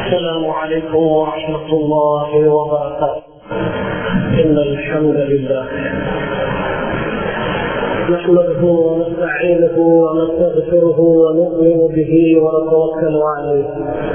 السلام عليكم ورحمة الله وبركاته إن الحمد لله نحمده ونستعينه ونستغفره ونؤمن به ونتوكل عليه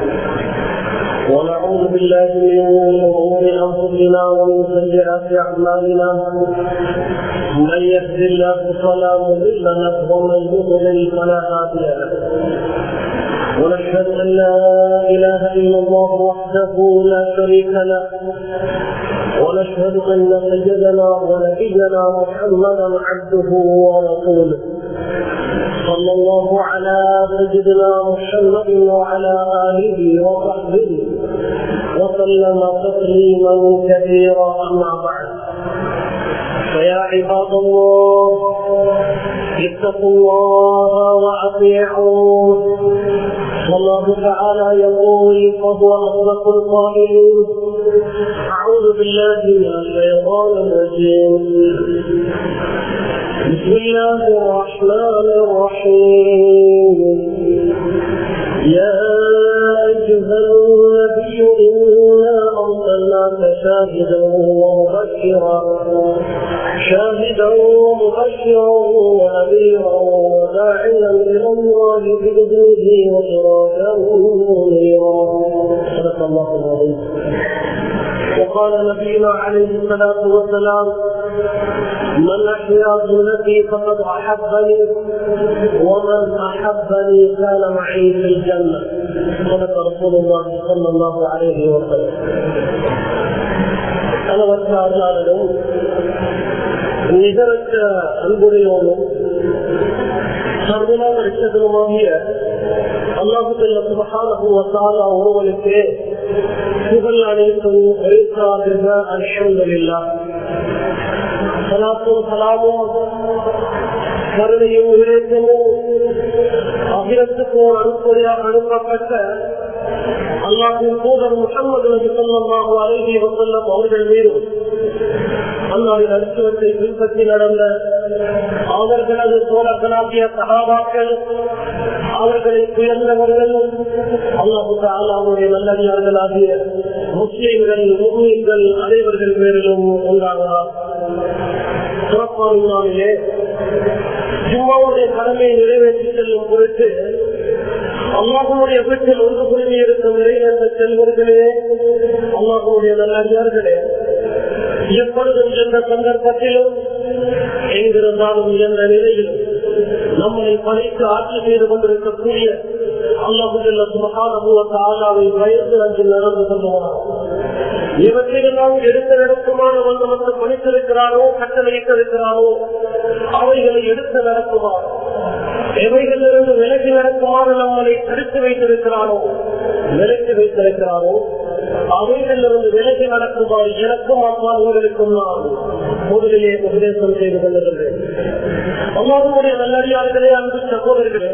ونعوذ بالله من شرور انفسنا ومن سيئات اعمالنا من يهد الله فلا مضل له ومن يضلل فلا هادي له ونشهد ان لا اله الا الله وحده لا شريك له ونشهد ان سيدنا ونبينا محمدا عبده ورسوله صلى الله على سيدنا محمد وعلى اله وصحبه وسلم تسليما كثيرا اما بعد فيا عباد الله اتقوا الله واطيعوه والله تعالى يقول فهو اصدق القائلين اعوذ بالله من الشيطان الرجيم بسم الله الرحمن الرحيم يا ايها النبي انا ارسلناك شاهدا ومبشرا شاهدا ومبشرا ونذيرا وداعيا الى الله باذنه وسراجا منيرا صدق الله العظيم وقال نبينا عليه الصلاه والسلام من احيا سنتي فقد احبني ومن احبني كان معي في الجنه صدق رسول الله صلى الله عليه وسلم அளவற்ற அருளாளரும் நிகரற்ற அன்புடையோனும் சர்வநாம ரிஷகனுமாகிய அல்லாஹுல்ல சுபகான ஒருவனுக்கு புகழ் அனைத்தும் எழுத்தாகிற அல்ஹம்துலில்லா சலாத்தும் சலாமும் கருணையும் விவேகமும் அகிலத்துக்கும் அனுப்படியாக அனுப்பப்பட்ட அல்லாஹின் தூதர் முகமது நபி ஸல்லல்லாஹு அலைஹி வஸல்லம் அவர்கள் மீது அல்லாவின் அனுத்துவத்தை பின்பற்றி நடந்த அவர்களது தோழர்களாகிய சகாபாக்கள் அவர்களை உயர்ந்தவர்கள் அல்லாஹு அவருடைய நல்லடியார்களாகிய முஸ்லிம்கள் முஸ்லிம்கள் அனைவர்கள் பேரிலும் உண்டாகிறார் சிறப்பான நாளிலே ஜும்மாவுடைய கடமையை நிறைவேற்றி செல்லும் பொருட்டு அல்லாஹனுடைய வீட்டில் ஒன்று குழுமி இருக்கும் நிறைவேற்ற செல்வர்களே அல்லாஹனுடைய நல்லடியார்களே எப்பொழுதும் எந்த சந்தர்ப்பத்திலும் எங்கிருந்தாலும் எந்த நிலையிலும் நம்மை படைத்து ஆட்சி செய்து கொண்டிருக்கக்கூடிய அல்லாஹுல்ல சுமகானவை வயது அஞ்சு நடந்து கொள்வார் இவற்றையெல்லாம் எடுத்து நடக்குமான வந்து வந்து பணித்திருக்கிறாரோ கட்டளையிட்டிருக்கிறாரோ அவைகளை எடுத்து நடக்குமாறு எவைகளிலிருந்து விலகி நடக்குமாறு நம்மளை தடுத்து வைத்திருக்கிறாரோ விலக்கி வைத்திருக்கிறாரோ அவைகளிலிருந்து விலகி நடக்குமாறு எனக்கும் அம்மா உங்களுக்கும் நான் முதலிலே உபதேசம் செய்து கொண்டிருக்கிறேன் அம்மாவுடைய நல்லடியார்களே அன்பு சகோதரர்களே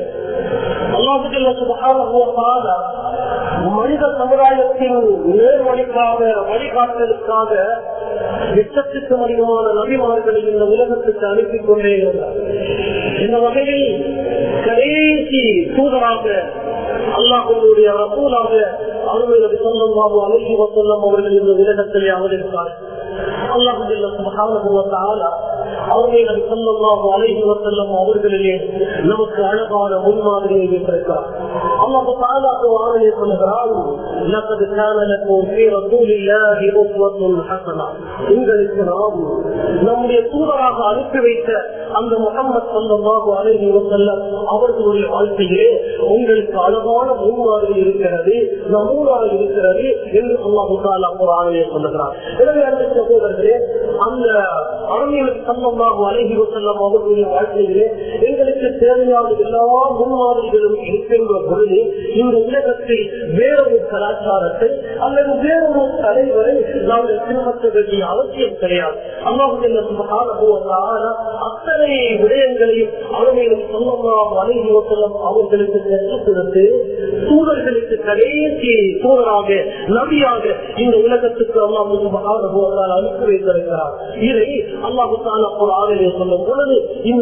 அல்லாஹுக்கு மனித சமுதாயத்தின் நேர்வழிக்காக வழிகாட்டலுக்காக எட்டத்துக்கும் அதிகமான நபிமார்களை இந்த உலகத்துக்கு அனுப்பி கொண்டே இருந்தார் இந்த வகையில் கடைசி தூதராக அல்லாஹுடைய ரசூலாக அருமை நபி சொல்லம் பாபு அலஹி வசல்லம் அவர்கள் இந்த உலகத்திலே அவதரித்தார் அவர்களிலே நமக்கு அழகான முன்மாதிரியை வைத்திருக்கிறார் அல்லாஹு தாலாக்கு வாழையை சொல்லுகிறான் உங்களுக்கு நாம் நம்முடைய தூதராக அனுப்பி வைத்த அந்த முகமது சொல்லமாக அழகி செல்ல அவர்களுடைய வாழ்க்கையிலே உங்களுக்கு அழகான முன்மாதிரி இருக்கிறது நமூனாக இருக்கிறது என்று அல்லாஹு தாலா ஒரு ஆணையை சொல்லுகிறார் எனவே அந்த சகோதரர்களே அந்த அரணியலுக்கு சம்பந்தமாக அழகி செல்லும் அவர்களுடைய வாழ்க்கையிலே எங்களுக்கு தேவையான எல்லா முன்மாதிரிகளும் இருக்கின்ற பொழுது இந்த உலகத்தில் வேறொரு கலாச்சாரத்தை அல்லது வேறொரு தலைவரை நாங்கள் பின்பற்ற வேண்டிய அவசியம் கிடையாது அல்லாஹு அத்தனை விடயங்களையும் அவர்களுக்கு சொல்லலாம் வலைகி செல்லம் அவர்களுக்கு கற்றுக் கொடுத்து சூழல்களுக்கு கடைசி சூழலாக நபியாக இந்த உலகத்துக்கு அல்லாஹு மகான அனுப்பி வைத்திருக்கிறார் இதை அல்லாஹு தாலா ஒரு ஆலையை சொல்லும் பொழுது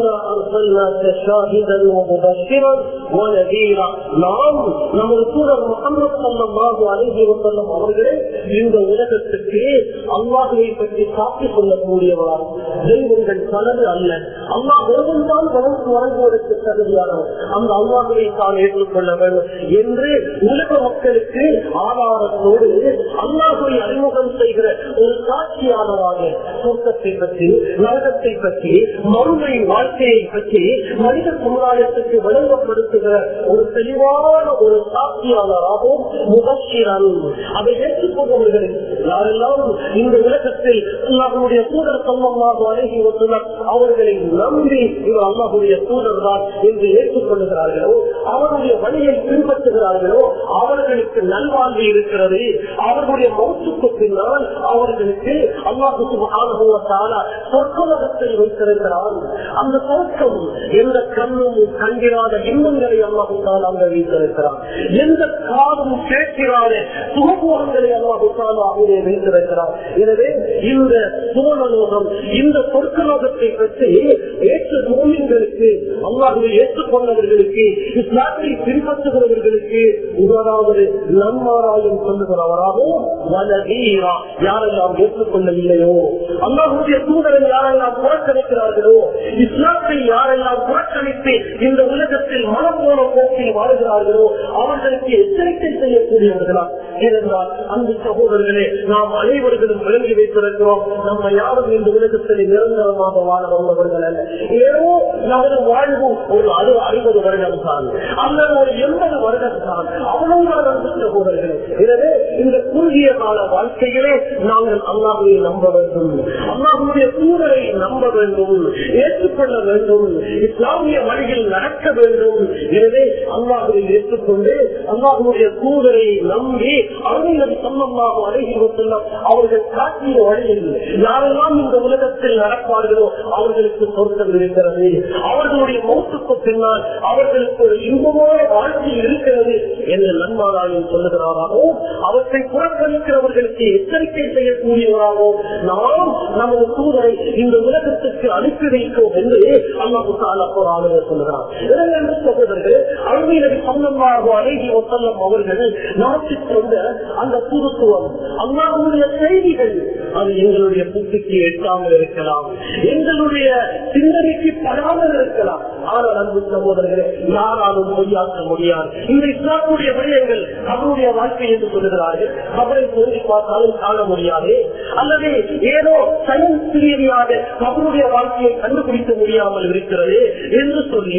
நாம் நமது சூழல் முகமது சல்லமாக அழகி வசல்லம் அவர்களே இந்த உலகத்துக்கு அல்லாஹுவை பற்றி காட்டிக் கொள்ளக்கூடியவரார் தெய்வங்கள் பலது அல்ல அல்லாஹ் ஒருவன் தான் வளர்ந்து வழங்குவதற்கு தகுதியானவர் அந்த அல்லாஹுவை தான் ஏற்றுக்கொள்ள வேண்டும் என்று உலக மக்களுக்கு ஆதாரத்தோடு அல்லாஹுவை அறிமுகம் செய்கிற ஒரு சாட்சியானவாக சொர்க்கத்தை பற்றி நரகத்தை பற்றி மறுமை வாழ்க்கையை பற்றி மனித சமுதாயத்துக்கு விளங்கப்படுத்துகிற ஒரு தெளிவான ஒரு சாட்சியாளராகவும் முகஷிரன் அதை ஏற்றுக்கொண்டவர்கள் யாரெல்லாம் இந்த உலகத்தில் அல்லாஹுடைய சூழல் சம்பவமாக அழகி வந்துள்ளார் அவர்களை நம்பி இவர் அல்லாஹுடைய சூழல் தான் என்று ஏற்றுக்கொள்ளுகிறார்களோ அவருடைய வழியை பின்பற்றுகிறார்களோ அவர்களுக்கு நல்வாழ்வு இருக்கிறது அவர்களுடைய மௌத்துக்கு பின்னால் அவர்களுக்கு அல்லாஹு சுகானுபவத்தால சொற்கலகத்தை வைத்திருக்கிறார் அந்த சொர்க்கம் எந்த கண்ணும் கண்டிராத இன்பங்களை அல்லாஹுத்தால் அங்க வைத்திருக்கிறார் எந்த காதும் கேட்கிறாத சுகபோகங்களை அல்லாஹுத்தால் அங்கே வைத்திருக்கிறார் எனவே இந்த சுவலோகம் இந்த சொற்கலோகத்தை பற்றி ஏற்ற நோயின்களுக்கு அல்லாஹுவை ஏற்றுக்கொண்டவர்களுக்கு இஸ்லாத்தை பின்பற்றுகிறவர்களுக்கு முதலாவது நன்மாராயம் சொல்லுகிறவராகவும் வலதீரா யாரெல்லாம் ஏற்றுக்கொள்ளவில்லையோ அல்லாஹுடைய தூதரை யாரெல்லாம் புறக்கணிக்கிறார்களோ இஸ்லாத்தை யாரெல்லாம் புறக்கணித்து இந்த உலகத்தில் மனம் போன போக்கில் வாழ்கிறார்களோ அவர்களுக்கு எச்சரிக்கை செய்யக்கூடியவர்களா ஏனென்றால் அந்த சகோதரர்களே நாம் அனைவர்களும் விளங்கி வைத்திருக்கிறோம் நம்ம யாரும் இந்த உலகத்தில் நிரந்தரமாக வாழ வந்தவர்கள் அல்ல ஏதோ நமது வாழ்வு ஒரு அறு அறுபது வருடம் தான் அல்லது ஒரு எண்பது வருடம் தான் அவ்வளவுதான் அந்த சகோதரர்களே எனவே இந்த குறுகிய கால வாழ்க்கையிலே நாங்கள் அல்லாஹுவை நம்ப வேண்டும் அல்லாஹுடைய தூதரை நம்ப வேண்டும் ஏற்றுக்கொள்ள வேண்டும் இஸ்லாமிய வழியில் நடக்க வேண்டும் எனவே அல்லாஹுவை ஏற்றுக்கொண்டு அல்லாஹுடைய தூதரை நம்பி அவர்கள் சம்பவமாக அழகி செல்லும் அவர்கள் காட்டிய வழியில் யாரெல்லாம் இந்த உலகத்தில் நடப்பார்களோ அவர்களுக்கு சொர்க்கம் இருக்கிறது அவர்களுடைய மௌத்துக்கு பின்னால் அவர்களுக்கு ஒரு இன்பமான வாழ்க்கை இருக்கிறது என்று நன்மாராயம் சொல்லுகிறாராகோ அவற்றை புறக்கணிக்கிறவர்களுக்கு எச்சரிக்கை செய்யக்கூடியவராகோ நாம் நமது தூதரை இந்த உலகத்துக்கு அனுப்பி வைக்கும் என்று அல்லாஹு தாலப்போராக சொல்லுகிறார் இரண்டு சகோதரர்கள் அருமையினரி சொந்தமாக அழகி ஒத்தல்லம் அவர்கள் நமக்கு கொண்ட அந்த புதுத்துவம் அல்லாஹுடைய செய்திகள் அது எங்களுடைய புத்திக்கு எட்டாமல் இருக்கலாம் எங்களுடைய சிந்தனைக்கு படாமல் இருக்கலாம் ஆனால் அன்பு சகோதரர்களே யாராலும் பொய்யாக்க முடியாது இந்த இஸ்லாமுடைய விடயங்கள் அவருடைய வாழ்க்கை என்று சொல்லுகிறார்கள் அவரை தோன்றி பார்த்தாலும் காண முடியாது அல்லது ஏதோ சயின்ஸ் ரீதியாக அவருடைய வாழ்க்கையை கண்டுபிடிக்க முடியாமல் இருக்கிறது என்று சொல்லி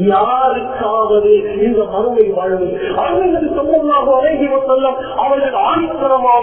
யாருக்காவது இந்த மறுமை வாழ்வு அவர்கள் சொந்தமாக அழகி சொல்லம் அவர்கள் ஆணித்தரமாக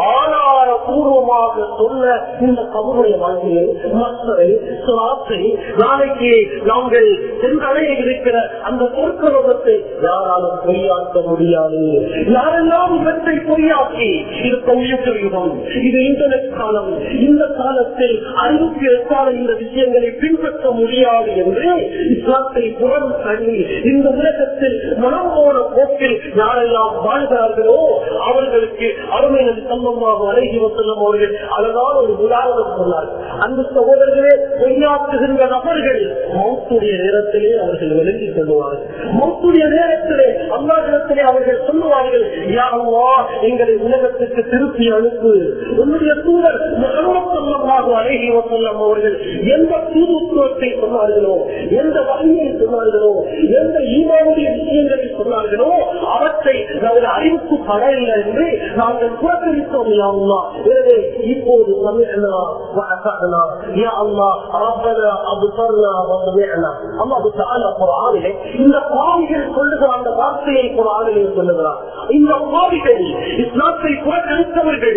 ஆதாரபூர்வமாக சொல்ல இந்த கபருடைய வாழ்க்கையை மக்களை சுவாசை நாளைக்கு நாங்கள் சென்றடைய இருக்கிற அந்த பொற்கலோகத்தை யாராலும் பொய்யாக்க முடியாது யாரெல்லாம் இவற்றை பொய்யாக்கி இது கம்ப்யூட்டர் யுகம் இது இன்டர்நெட் காலம் இந்த காலத்தில் அறிவுக்கு எட்டாத இந்த விஷயங்களை பின்பற்ற முடியாது என்று இஸ்லாத்தை புறம் தள்ளி இந்த உலகத்தில் மனம் போன போக்கில் யாரெல்லாம் வாழ்கிறார்களோ அவர்களுக்கு அருமையில் சம்பவமாக அழகி செல்லும் அவர்கள் அழகான ஒரு உதாரணம் சொன்னார் அந்த சகோதரர்களே பொய்யாக்குகின்ற நபர்கள் மௌத்துடைய நேரத்திலே அவர்கள் விளங்கிக் கொள்வார்கள் மௌத்துடைய நேரத்திலே அம்மாவிடத்திலே அவர்கள் சொல்லுவார்கள் யாருவா எங்களை உலகத்துக்கு திருப்பி அனுப்பு உன்னுடைய தூதர் முகமது அழகி செல்லும் அவர்கள் எந்த தூதுத்துவத்தை சொன்னார்களோ எந்த வகையை சொன்னார்களோ எந்த ஈமாவுடைய விஷயங்களை சொன்னார்களோ அவற்றை நமது அறிவுக்கு படையில்லை என்று நாங்கள் புறக்கணித்தோம் யாருமா எனவே இப்போது சமயனா وأسأنا يا الله ربنا أبصرنا وسمعنا الله تعالى قرآنه இந்த பாவிகள் சொல்லுகிற அந்த வார்த்தையை குரானிலே சொல்லுகிறார் இந்த பாவிகள் இஸ்லாத்தை புறக்கணித்தவர்கள்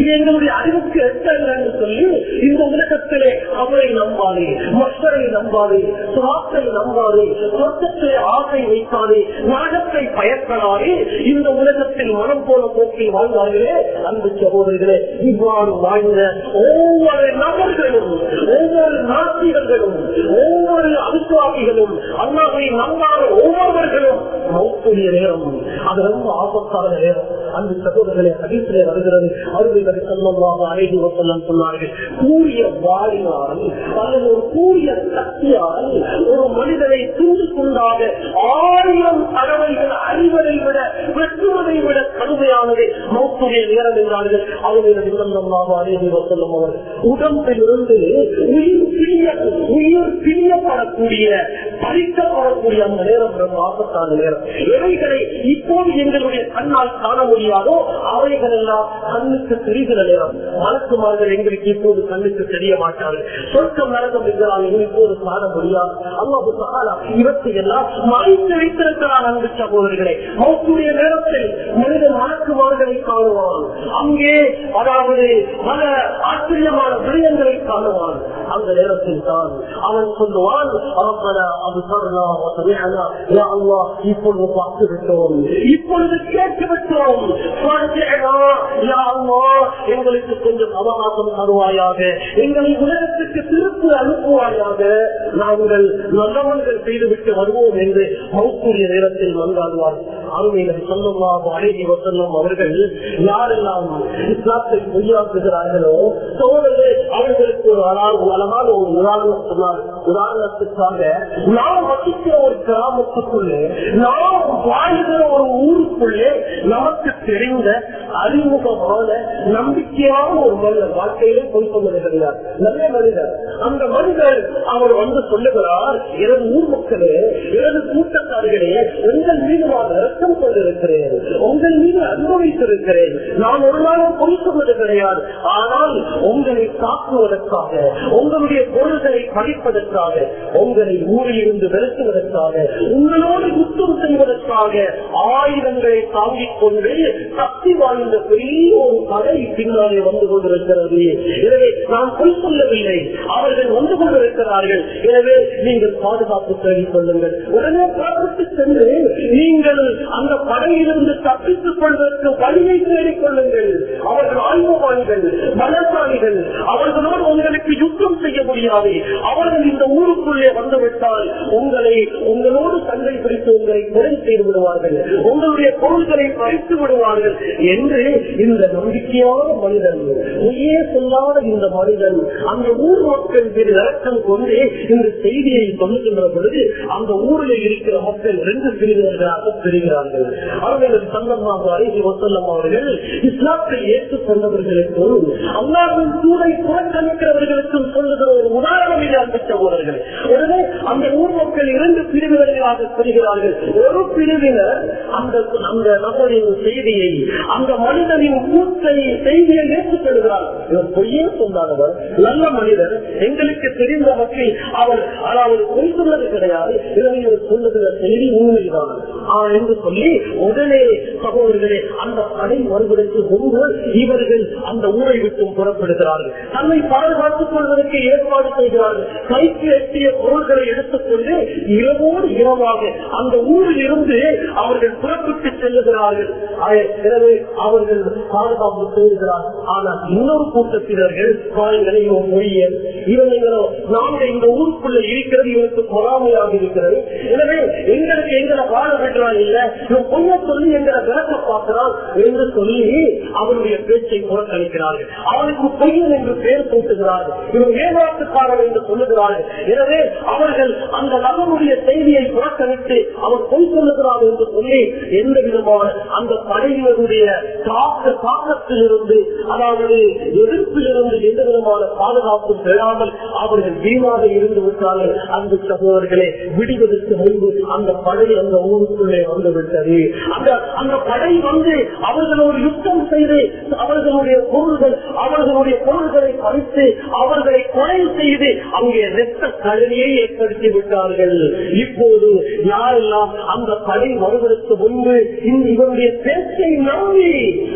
இது எங்களுடைய அறிவுக்கு எட்டல்ல என்று சொல்லி இந்த உலகத்திலே அவரை நம்பாதே மக்களை நம்பாதே சுவாசை நம்பாதே சொர்க்கத்திலே ஆசை வைக்காதே நாகத்தை பயப்படாதே இந்த உலகத்தில் மனம் போல போக்கில் வாழ்ந்தார்களே அன்பு சகோதரர்களே இவ்வாறு வாழ்ந்த ஒவ்வொரு நபர்களும் ஒவ்வொரு நாட்டியர்களும் ஒவ்வொரு அவிசுவாசிகளும் அண்ணாவை நம்பாத ஒவ்வொருவர்களும் மௌத்துடைய நேரம் அது ரொம்ப ஆபத்தான நேரம் அந்த சகோதரர்களை அதிர்ச்சியிலே வருகிறது அருமைகள் செல்லமாக அழைதி வசல்லம் சொன்னார்கள் கூறிய வாழினால் அல்லது ஒரு கூறிய சக்தியால் ஒரு மனிதனை துண்டு துண்டாக ஆயிரம் தடவைகள் அறிவதை விட வெற்றுவதை விட கடுமையானது மௌத்துடைய நேரம் என்றார்கள் அவர்கள் செல்லமாக அழைதி வசல்லம் அவர் உடம்பிலிருந்து உயிர் பிரிய உயிர் பிரியப்படக்கூடிய பறிக்கப்படக்கூடிய அந்த நேரம் ரொம்ப ஆபத்தான நேரம் எவைகளை இப்போது எங்களுடைய கண்ணால் காண முடியாதோ அவைகள் எல்லாம் கண்ணுக்கு தெரிகிற நேரம் மலக்குமார்கள் எங்களுக்கு இப்போது கண்ணுக்கு தெரிய மாட்டார்கள் சொர்க்கம் நரகம் எங்களால் இப்போது காண முடியாது அல்லாஹு சகாலா இவற்றை எல்லாம் மறைத்து வைத்திருக்கிறார் அன்பு சகோதரர்களே மௌத்துடைய நேரத்தில் மனித மலக்குமார்களை காணுவான் அங்கே அதாவது பல ஆச்சரியமான விடயங்களை காணுவான் அந்த நேரத்தில் தான் அவன் சொல்லுவான் "ரப்பனா அப்சர்னா வ சமிஅனா, யா அல்லாஹ், இப்பொழுது பார்த்து விட்டோம் இப்பொழுது கேட்டு விட்டோம் ஃபர்ஜிஅனா, யா அல்லாஹ், எங்களுக்கு கொஞ்சம் அவகாசம் தருவாயாக எங்களை உலகத்துக்கு திருப்பி அனுப்புவாயாக நாங்கள் நல்லவர்கள் செய்துவிட்டு வருவோம் என்று மௌக்குரிய நேரத்தில் வந்தாடுவார் அருமையினர் சொல்லுவாக அழகி வசல்லம் அவர்கள் யாரெல்லாம் இஸ்லாத்தை பொய்யாக்குகிறார்களோ தோழர்களே அவர்களுக்கு ஒரு அழகான ஒரு அழகான ஒரு உதாரணம் சொன்னார் உதாரணத்துக்காக நாம் வசிக்கிற ஒரு கிராமத்துக்குள்ளே நாம் வாழ்கிற ஒரு ஊருக்குள்ளே நமக்கு தெரிந்த அறிமுகமான நம்பிக்கையான ஒரு மனிதர் வாழ்க்கையிலே போய் சொன்னது கிடையாது நல்ல மனிதர் அந்த மனிதர் அவர் வந்து சொல்லுகிறார் எனது ஊர் மக்களே எனது கூட்டத்தார்களே உங்கள் மீது நான் ரத்தம் கொண்டிருக்கிறேன் உங்கள் மீது அனுபவித்திருக்கிறேன் நான் ஒரு நாளும் பொய் சொன்னது கிடையாது ஆனால் உங்களை காக்குவதற்காக உங்களுடைய பொருள்களை படிப்பதற்காக உங்களை ஊரில் இருந்து விரட்டுவதற்காக உங்களோடு யுத்தம் செய்வதற்காக ஆயுதங்களை தாங்கிக் கொண்டு சக்தி வாய்ந்த பெரிய ஒரு படை பின்னாலே வந்து கொண்டிருக்கிறது எனவே நான் பொய் சொல்லவில்லை அவர்கள் வந்து கொண்டிருக்கிறார்கள் எனவே நீங்கள் பாதுகாப்பு தேடிக் கொள்ளுங்கள் உடனே புறப்பட்டு சென்று நீங்கள் அந்த படையிலிருந்து தப்பித்துக் கொள்வதற்கு வழியை தேடிக் கொள்ளுங்கள் அவர்கள் ஆய்வுவான்கள் பலசாலிகள் அவர்களோடு உங்களுக்கு யுத்தம் செய்ய முடியாது அவர்கள் இந்த ஊருக்குள்ளே வந்துவிட்டால் உங்களை உங்களோடு சண்டை பிடித்து உங்களை கொலை செய்து விடுவார்கள் உங்களுடைய பொருள்களை பறித்து விடுவார்கள் என்று இந்த நம்பிக்கையான மனிதன் உயே சொல்லாத இந்த மனிதன் அந்த ஊர் மக்கள் மீது இறக்கம் கொண்டு இந்த செய்தியை சொல்லுகின்ற பொழுது அந்த ஊரில் இருக்கிற மக்கள் ரெண்டு பிரிவினர்களாக பிரிகிறார்கள் அவர்கள் சந்தமாக அழகி வசல்லம் அவர்கள் இஸ்லாத்தை ஏற்றுக்கொண்டவர்களுக்கும் அல்லாவின் சூழலை புறக்கணிக்கிறவர்களுக்கும் சொல்லுகிற ஒரு உதாரணம் இது அன்பு சகோதரர்கள் உடனே அந்த ஊர் மக்கள் இரண்டு பிரிவினர்களாக பிரிகிறார்கள் ஒரு பிரிவினர் அந்த அந்த நபரின் செய்தியை அந்த மனிதனின் கூத்தை செய்தியை ஏற்றுக்கொள்கிறார் இவர் பொய்யே சொன்னானவர் நல்ல மனிதர் எங்களுக்கு தெரிந்தவற்றை அவர் அதாவது பொய் சொன்னது கிடையாது இதனை இவர் சொல்லுகிற செய்தி உண்மைதான் ஆ, என்று சொல்லி உடனே சகோதரர்களே அந்த படை வருவதற்கு முன்பு இவர்கள் அந்த ஊரை விட்டு புறப்படுகிறார்கள் தன்னை பாதுகாத்துக் கொள்வதற்கு ஏற்பாடு செய்கிறார்கள் கைக்கு எட்டிய பொருள்களை எடுத்துக்கொண்டு இரவோடு இரவாக அந்த ஊரில் இருந்து அவர்கள் புறப்பட்டு செல்லுகிறார்கள் ஆய- எனவே அவர்கள் பாதுகாப்பு செய்கிறார்கள் ஆனால் இன்னொரு கூட்டத்தினர்கள் காய்களை இவன் மொழியல் இவங்களோ நாங்கள் இந்த ஊருக்குள்ள இருக்கிறது இவனுக்கு பொறாமையாக இருக்கிறது எனவே எங்களுக்கு எங்களை வாழ விடுறான் இல்ல இவன் பொய்ய சொல்லி எங்களை விளக்க பார்க்கிறான் என்று சொல்லி அவனுடைய பேச்சை புறக்கணிக்கிறார்கள் அவனுக்கு பொய்யன் என்று பெயர் சூட்டுகிறார்கள் இவன் ஏமாற்றுக்காரன் என்று சொல்லுகிறார்கள் எனவே அவர்கள் அந்த நபருடைய செய்தியை புறக்கணித்து அவன் பொய் சொல்லுகிறான் என்று சொல்லி எந்த விதமான அந்த படையினருடைய தாக்க தாக்கத்தில் இருந்து அதாவது எதிர்ப்பில் இருந்து எந்த விதமான பாதுகாப்பும் பெறாமல் அவர்கள் வீணாக இருந்து விட்டார்கள் அந்த சகோதரர்களே விடுவதற்கு முன்பு அந்த படை அந்த ஊருக்குள்ளே வந்து விட்டது அந்த அந்த படை வந்து அவர்களோடு யுத்தம் செய்து அவர்களுடைய பொருள்கள் அவர்களுடைய பொருள்களை பறித்து அவர்களை கொலை செய்து அங்கே ரத்த கழனியை ஏற்படுத்தி விட்டார்கள் இப்போது யாரெல்லாம் அந்த படை வருவதற்கு முன்பு இந்த இவருடைய பேச்சை நம்பி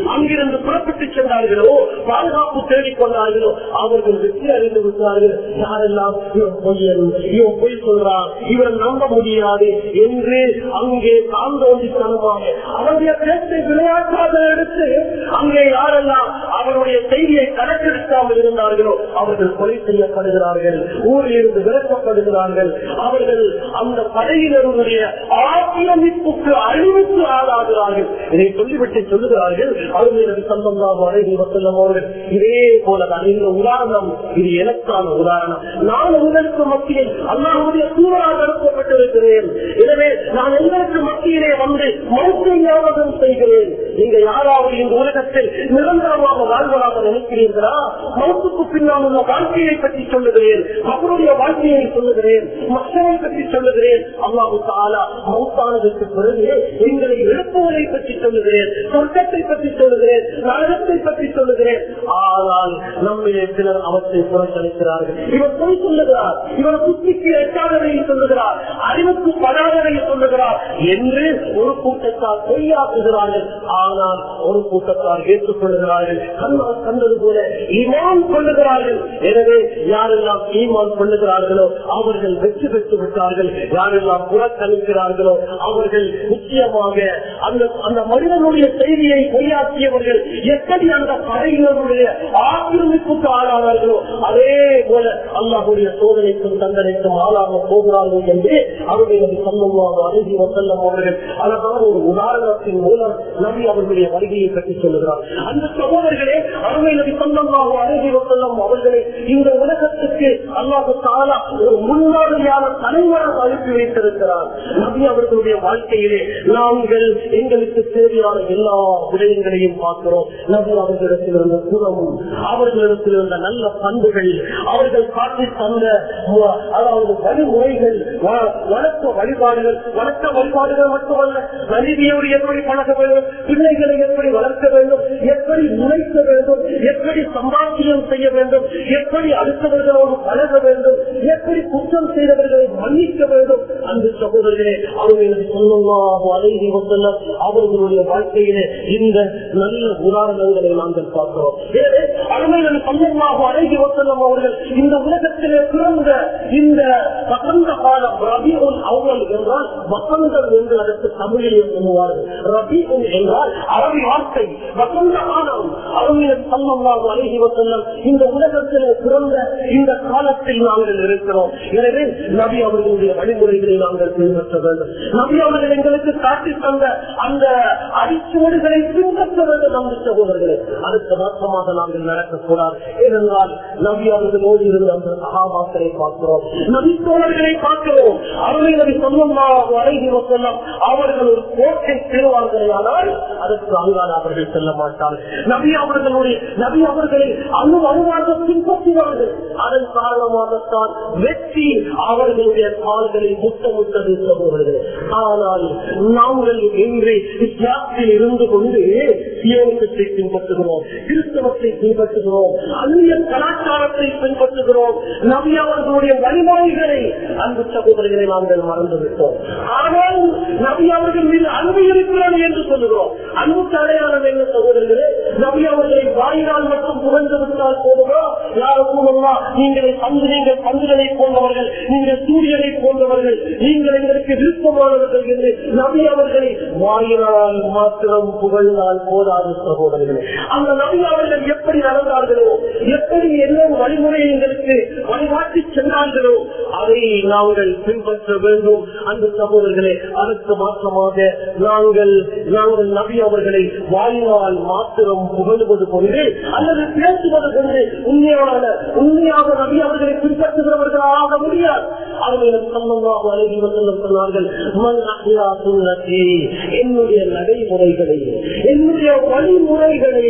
அங்கிருந்து புறப்பட்டு சென்றார்களோ பாதுகாப்பு தேடிக் கொண்டார்களோ அவர்கள் வெற்றி அறிந்து விட்டார்கள் யாரெல்லாம் இவன் பொய்யன் இவன் பொய் சொல்றான் இவன் நம்ப முடியாது என்று அங்கே தாந்தோண்டித்தனமாக அவருடைய பேச்சை விளையாட்டாக எடுத்து அங்கே யாரெல்லாம் அவருடைய செய்தியை கணக்கெடுக்காமல் இருந்தார்களோ அவர்கள் கொலை செய்யப்படுகிறார்கள் ஊரில் இருந்து விளக்கப்படுகிறார்கள் அவர்கள் அந்த படையினருடைய ஆக்கிரமிப்புக்கு அழிவுக்கு ஆளாகிறார்கள் இதை சொல்லிவிட்டு சொல்லுகிறார்கள் அவர்களுடைய சந்தமாக அழகி வசல்லம் அவர்கள் இதே போலதான் இந்த உதாரணம் இது எனக்கான உதாரணம் நான் உங்களுக்கு மத்தியில் அல்லாஹுடைய சூழலாக அனுப்பப்பட்டிருக்கிறேன் எனவே நான் உங்களுக்கு மத்தியிலே வந்து மௌத்தை ஞாபகம் செய்கிறேன் நீங்க யாராவது இந்த உலகத்தில் நிரந்தரமாக வாழ்வதாக நினைக்கிறீர்களா மௌத்துக்கு பின்னால் உள்ள வாழ்க்கையை பற்றி சொல்லுகிறேன் அவருடைய வாழ்க்கையை சொல்லுகிறேன் மக்களை பற்றி சொல்லுகிறேன் அல்லாஹு தாலா மௌத்தானதற்கு பிறகு எங்களை எழுப்புவதை பற்றி சொல்லுகிறேன் சொர்க்கத்தை பற்றி சொல்லுகிறேன் நரகத்தை பற்றி சொல்லுகிறேன் ஆனால் நம்மிலே சிலர் அவற்றை புறக்கணிக்கிறார்கள் இவர் பொய் சொல்லுகிறார் இவர் புத்திக்கு எட்டாததை சொல்லுகிறார் அறிவுக்கு படாததை சொல்லுகிறார் என்று ஒரு கூட்டத்தார் பொய்யாக்குகிறார்கள் ஆனால் ஒரு கூட்டத்தார் ஏற்றுக்கொள்ளுகிறார்கள் கண்ணால் கண்டது போல ஈமான் கொள்ளுகிறார்கள் எனவே யாரெல்லாம் ஈமான் கொள்ளுகிறார்களோ அவர்கள் வெற்றி பெற்று விட்டார்கள் யாரெல்லாம் புறக்கணிக்கிறார்களோ அவர்கள் நிச்சயமாக அந்த அந்த மனிதனுடைய செய்தியை பொய்யாக்கியவர்கள் எப்படி அந்த படையினருடைய ஆக்கிரமிப்புக்கு ஆளானார்களோ அதே போல அல்லாஹுடைய சோதனைக்கும் தண்டனைக்கும் ஆளாக போகிறார்கள் என்று அவருடைய சம்பவமாக அணுகி வசல்லம் அவர்கள் அழகான ஒரு உதாரணத்தின் மூலம் நபி அவர்களுடைய வருகையை பற்றி சொல்லுகிறார் அந்த சகோதரர்களே அருமை நபி சம்பவமாக அணுகி வசல்லம் அவர்களை இந்த உலகத்துக்கு அல்லாஹு தாலா ஒரு முன்மாதிரியான தலைவராக அனுப்பி வைத்திருக்கிறார் நபி அவர்களுடைய வாழ்க்கையிலே நாங்கள் எங்களுக்கு தேவையான எல்லா விடயங்களையும் பார்க்கிறோம் நபி அவர்களிடத்தில் இருந்த குணமும் அவர்களிடத்தில் இருந்த நல்ல பண்புகள் அவர்கள் காட்டி தந்த மு- அதாவது வழிமுறைகள் வ- வணக்க வழிபாடுகள் வணக்க வழிபாடுகள் மட்டுமல்ல மனைவியோடு எப்படி பழக வேண்டும் பிள்ளைகளை எப்படி வளர்க்க வேண்டும் எப்படி உழைக்க வேண்டும் எப்படி சம்பாத்தியம் செய்ய வேண்டும் எப்படி அடுத்தவர்களோடு பழக வேண்டும் எப்படி குற்றம் செய்தவர்களை மன்னிக்க வேண்டும் அந்த சகோதரர்களே அவர்களுக்கு சொல்லமாக அழகி வந்தல்ல அவர்களுடைய வாழ்க்கையிலே இந்த நல்ல உதாரணங்களை நாங்கள் பார்க்கிறோம் எனவே அருமையில் சொல்லமாக அழகி வசல்லம் அவர்கள் இந்த உலகத்திலே பிறந்த இந்த வசந்த காலம் ரபிஉல் அவ்வல் என்றால் வசந்தம் என்று அதற்கு தமிழில் சொல்லுவார்கள் ரபிஉல் என்றால் அரபி வார்த்தை வசந்த காலம் அருமையில் சொல்லமாக அழகி வசல்லம் இந்த உலகத்திலே பிறந்த இந்த காலத்தில் நாங்கள் இருக்கிறோம் எனவே நபி அவர்களுடைய வழிமுறைகளை நாங்கள் பின்பற்ற வேண்டும் நபி அவர்கள் எங்களுக்கு காட்டி தந்த அந்த அடிச்சுவடுகளை பின்பற்ற வேண்டும் நம்பி சகோதரர்களே அதுக்கு மாற்றமாக நாங்கள் நடக்கக்கூடாது ஏனென்றால் நபி அவர்களோடு இருந்த அந்த சகாபாக்களை பார்க்கிறோம் நபி தோழர்களை பார்க்கிறோம் அருமை நபி சொல்லமா வரைகி செல்லம் அவர்கள் ஒரு கோட்டை பெறுவார்களே ஆனால் அதற்கு அங்கால் அவர்கள் செல்ல மாட்டார்கள் நபி அவர்களுடைய நபி அவர்களை அணு அணுவாக பின்பற்றினார்கள் அதன் காரணமாகத்தான் வெற்றி அவர்களுடைய கால்களை முட்டமுட்டது சகோதரர்களே ஆனால் நாங்கள் இன்று இஸ்லாத்தில் இருந்து கொண்டு சியோகத்தை பின்பற்றுகிறோம் கிறிஸ்தவத்தை பின்பற்றுகிறோம் அந்நிய கலாச்சாரத்தை பின்பற்றுகிறோம் நபி அவர்களுடைய வழிமுறைகளை அன்பு சகோதரர்களை நாங்கள் மறந்துவிட்டோம் ஆனால் நபி அவர்கள் மீது அன்பு இருக்கிறது என்று சொல்லுகிறோம் அன்புக்கு அடையாளம் என்ன சகோதரர்களே நபி அவர்களை வாயினால் மட்டும் புகழ்ந்து விட்டால் போதுமா யாருக்கும் நீங்களை பந்து நீங்கள் பந்துகளை போன்றவர்கள் நீங்கள் சூரியனை போன்றவர்கள் நீங்கள் எங்களுக்கு விருப்பமானவர்கள் என்று நபி அவர்களை வாயினால் மாத்திரம் புகழ்ந்தால் போதாது சகோதரர்களே அந்த நபி அவர்கள் எப்படி நடந்தார்களோ எப்படி என்ன வழிமுறை எங்களுக்கு வழிகாட்டி சென்றார்களோ அதை நாங்கள் பின்பற்ற வேண்டும் அந்த சகோதரர்களே அதற்கு மாற்றமாக நாங்கள் நாங்கள் நபி அவர்களை வாயினால் மாத்திரம் புகழுவது கொண்டு அல்லது பேசுவது கொண்டு உண்மையான உண்மையாக நபி அவர்களை பின்பற்றுகிறவர்களாக முடியாது அவர்களும் சம்பந்தமாக அழகி வசல்லம் சொன்னார்கள் "மன் அஹ்யா சுன்னதி", என்னுடைய நடைமுறைகளை என்னுடைய வழிமுறைகளை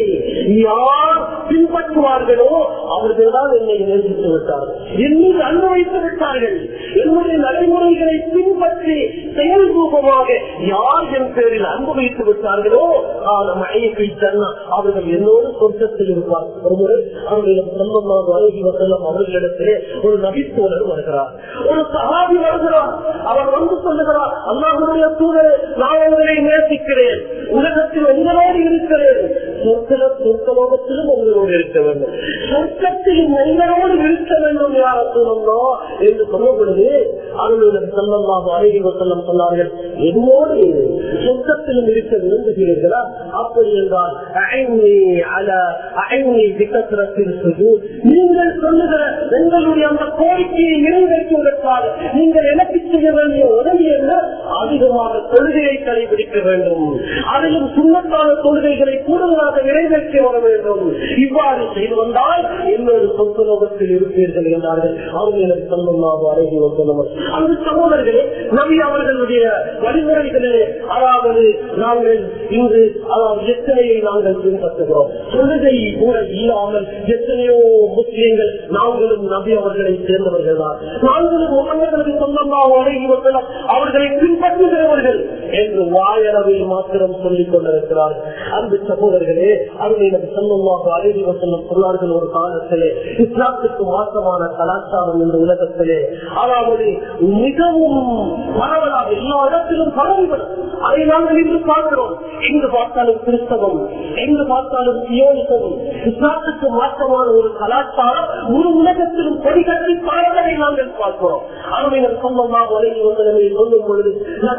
யார் பின்பற்றுவார்களோ அவர்கள் தான் என்னை நேசித்து விட்டார்கள் என்னுடைய அன்பு வைத்து விட்டார்கள் என்னுடைய நடைமுறைகளை பின்பற்றி செயல்ரூபமாக யார் என் பேரில் அன்பு வைத்து விட்டார்களோ நம் ஐயக்கை தன்னா அவர்கள் என்னோடு சொர்க்கத்தில் இருப்பார் ஒருமுறை அவர்களிடம் சொந்தமாக அழகி வசல்லம் அவர்களிடத்திலே ஒரு நபித்தோழர் வருகிறார் ஒரு சகாபி வருகிறார் அவர் வந்து சொல்லுகிறார் அல்லாஹுடைய தூதரை நான் உங்களை நேசிக்கிறேன் உலகத்தில் உங்களோடு இருக்கிறேன் சொற்கள சொற்கலோகத்திலும் உங்களோடு இருக்க வேண்டும் சொர்க்கத்தில் எங்களோடு இருக்க வேண்டும் யார சொல்லணும் என்று சொல்லும் பொழுது அவர்களுடன் செல்லமாக அழகி செல்லம் சொன்னார்கள் என்னோடு இரு. சொர்க்கத்திலும் இருக்க விரும்புகிறீர்களா அப்படி என்றால் அயனி அல அயனி விகத்திரத்தில் சுஜூ நீங்கள் சொல்லுகிற எங்களுடைய அந்த கோரிக்கையை நிறைவேற்றுவதற்காக நீங்கள் எனக்கு செய்ய வேண்டிய உதவி என்ன அதிகமாக தொழுகையை கடைபிடிக்க வேண்டும் அதிலும் சுண்ணத்தான தொழுகைகளை கூடுதலாக நிறைவேற்றி வர வேண்டும் இவ்வாறு செய்து வந்தால் இன்னொரு சொத்துலோகத்தில் இருப்பீர்கள் என்றார்கள் அவங்க எனக்கு சொல்லமாக அழகி வந்தவர் அந்த சகோதரர்களே நபி அவர்களுடைய வழிமுறைகளிலே அதாவது நாங்கள் இன்று அதாவது எத்தனையை நாங்கள் பின்பற்றுகிறோம் தொழுகை கூட இல்லாமல் எத்தனையோ முஸ்லீம்கள் நாங்களும் நபி அவர்களை சேர்ந்தவர்கள் தான் நாங்களும் முகமது சொந்தமாக அழகி வந்தனர் அவர்களை பின்பற்றுகிறவர்கள் என்று வாயளவில் மாத்திரம் சொல்லிக் கொண்டிருக்கிறார்கள் அன்பு சகோதரர்களே அவர்களை சொந்தமாக அழகி வசனம் சொன்னார்கள் ஒரு காலத்திலே இஸ்லாத்துக்கு மாற்றமான கலாச்சாரம் இந்த உலகத்திலே அதாவது மிகவும் பரவலாக எல்லா இடத்திலும் பரவிவிடும் அதை நாங்கள் இன்று பார்க்கிறோம் எங்கு பார்த்தாலும் கிறிஸ்தவம் எங்கு பார்த்தாலும் சியோனிசம் இஸ்லாத்துக்கு மாற்றமான ஒரு கலாச்சாரம் ஒரு உலகத்திலும் கொடிகட்டி பரவலை நாங்கள் பார்க்கிறோம் அருமையினர் சொந்தமாக வரையில் வந்ததை சொல்லும் பொழுது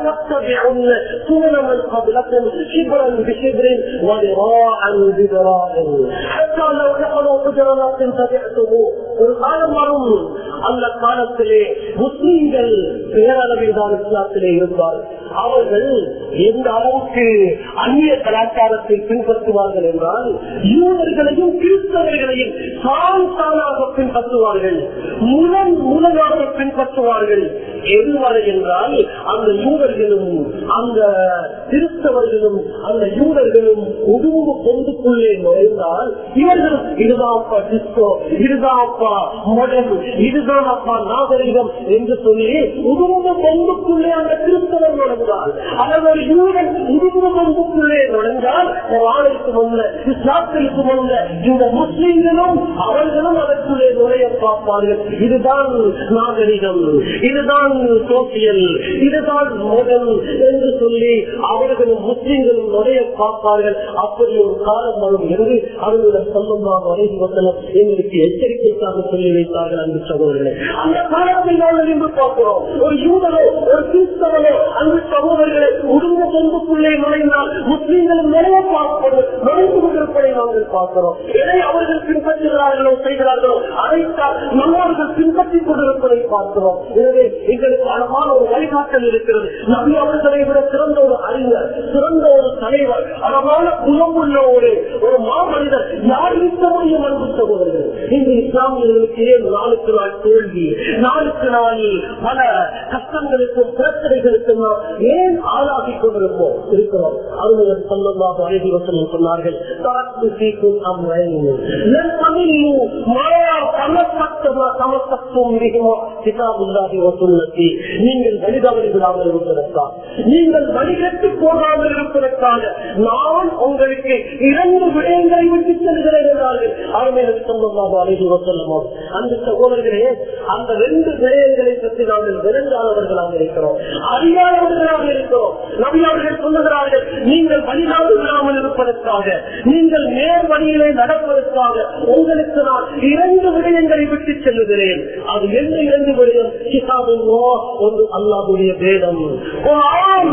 لتتبعن سنن من قبلكم شبرا بشبر وذراعا بذراع حتى لو دخلوا حجرات تبعتموه ஒரு காலம் வரும் அந்த காலத்திலே முஸ்லீம்கள் பேரளவில் தான் இஸ்லாத்திலே இருப்பார் அவர்கள் எந்த அளவுக்கு அந்நிய கலாச்சாரத்தை பின்பற்றுவார்கள் என்றால் யூதர்களையும் கிறிஸ்தவர்களையும் தான் தானாக பின்பற்றுவார்கள் முதன் முதலாக பின்பற்றுவார்கள் எதுவரை என்றால் அந்த யூதர்களும் அந்த கிறிஸ்தவர்களும் அந்த யூதர்களும் உடும்பு பொந்துக்குள்ளே நுழைந்தால் இவர்கள் இதுதான்ப்பா கிறிஸ்தோ இதுதான்ப்பா மொழம் இதுதான் அப்பா நாகரிகம் என்று சொல்லி உடும்பு பொந்துக்குள்ளே அந்த கிறிஸ்தவர் நுழைந்தால் அல்லது யூதன் உடும்பு பொந்துக்குள்ளே நுழைந்தால் ஆணைக்கு முன்ன இஸ்லாத்திற்கு முன்ன இந்த முஸ்லிம்களும் அவர்களும் அதற்குள்ளே நுழைய பார்ப்பார்கள் இதுதான் நாகரிகம் இதுதான் சோசியல் இதுதான் மொழம் என்று சொல்லி அவர்களும் முஸ்லிம்களும் நுழைய பார்ப்பார்கள் அப்படி ஒரு காலம் வரும் என்று அவர்களுடன் சொல்லமாக வரைகி வசனம் எங்களுக்கு எச்சரிக்கைக்காக சொல்லி வைத்தார்கள் அன்பு சகோதரர்களே அந்த காலத்தில் நாங்கள் இன்று பார்க்கிறோம் ஒரு யூதனோ ஒரு கிறிஸ்தவனோ அன்பு சகோதரர்களை உடும்ப சொந்தக்குள்ளே நுழைந்தால் முஸ்லிம்களும் நிறைய பார்ப்பது நுழைந்து கொண்டிருப்பதை நாங்கள் பார்க்கிறோம் எதை அவர்கள் பின்பற்றுகிறார்களோ செய்கிறார்களோ அதைத்தான் நம்மவர்கள் பின்பற்றிக் கொண்டிருப்பதை பார்க்கிறோம் எனவே எங்களுக்கு அழகான ஒரு வழிகாட்டல் இருக்கிறது நபி அவர்களை விட சிறந்த ஒரு அறிஞர் சிறந்த ஒரு தலைவர் அழகான குணமுள்ள ஒரு ஒரு மாமனிதர் யார் இருக்க முடியும் அன்பு சகோதரர்கள் இந்த இஸ்லாமியர்களுக்கு ஏன் நாளுக்கு நாள் தோல்வி நாளுக்கு நாள் பல கஷ்டங்களுக்கும் பிரச்சனைகளுக்கும் நாம் ஏன் ஆளாகி கொண்டிருப்போம் இருக்கிறோம் அருமையர் சொல்லமாக அழகி வசனம் சொன்னார்கள் "தரத்து ஃபீக்கும் அம்ரைன். லன் தமில்லு மாயா தமத்தக்தமா தமத்தக்தும் பிஹிமா கிதாபுல்லாஹி வ சுன்னத்தி." நீங்கள் வழிதவறி விடாமல் இருப்பதற்காக நீங்கள் வழிகட்டு போகாமல் இருப்பதற்காக நான் உங்களுக்கு இரண்டு விடயங்களை விட்டு செல்கிறேன் என்றார்கள் அருமையர் சொல்லமாக அழகி வசல்லமோ அந்த சகோதரர்களே அந்த ரெண்டு விடயங்களை பற்றி நாங்கள் விரைந்தாளர்களாக இருக்கிறோம் அறியாதவர்களாக இருக்கிறோம் நபி அவர்கள் சொல்லுகிறார்கள் நீங்கள் வழிகாட்டு விடாமல் இருப்பதற்காக நீங்கள் நேர் வழியிலே நடப்பதற்காக உங்களுக்கு நான் இரண்டு விடயங்களை விட்டு செல்லுகிறேன் அது என்ன இரண்டு விடயம் கிதாபுல்லா ஒன்று அல்லாஹுடைய வேதம் குர்ஆன்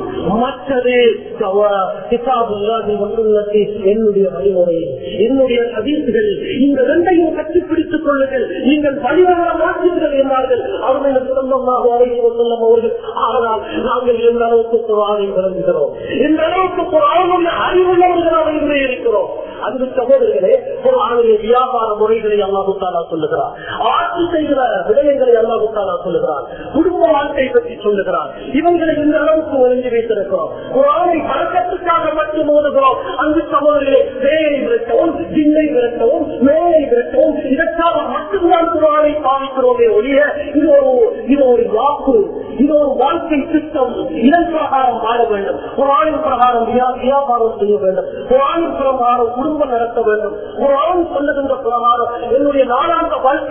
மற்றது கவ- கிதாபுல்லாஹி வசுன்னத்தி என்னுடைய வழிமுறை என்னுடைய ஹதீஸ்கள் இந்த ரெண்டையும் கற்றுப்பிடித்துக் கொள்ளுங்கள் நீங்கள் வழிவர மாற்றீர்கள் என்றார்கள் அவர்கள் சொந்தமாக அழகி வசல்லம் அவர்கள் ஆனால் நாங்கள் எந்த அளவுக்கு குரானை விளங்குகிறோம் எந்த அளவுக்கு குரானுடைய அறிவுள்ளவர்களாக இங்கே இருக்கிறோம் அந்த சகோதரர்களே குரானுடைய வியாபார முறைகளை அல்லாஹு தாலா சொல்லுகிறார் ஆட்சி செய்கிற விடயங்களை அல்லாஹு தாலா சொல்லுகிறார் குடும்ப வாழ்க்கை பற்றி சொல்லுகிறார் இவங்களை இந்த அளவுக்கு ஒழுங்கி வைத்திருக்கிறோம் குரானை பழக்கத்துக்காக மட்டும் ஓதுகிறோம் அந்த சகோதரர்களே வேலை விரட்டவும் ஜின்னை விரட்டவும் மேலை விரட்டவும் இதற்காக மட்டும்தான் குரானை பாவிக்கிறோமே ஒழிய இது ஒரு இது ஒரு வாக்கு இது ஒரு வாழ்க்கை திட்டம் இதன் பிரகாரம் வாழ வேண்டும் குரானின் பிரகாரம் வியா- வியாபாரம் செய்ய வேண்டும் குரானின் பிரகாரம் குடும்பம் நடத்த வேண்டும் குரான் சொல்லுகின்ற பிரகாரம் என்னுடைய நாளாந்த வாழ்க்கை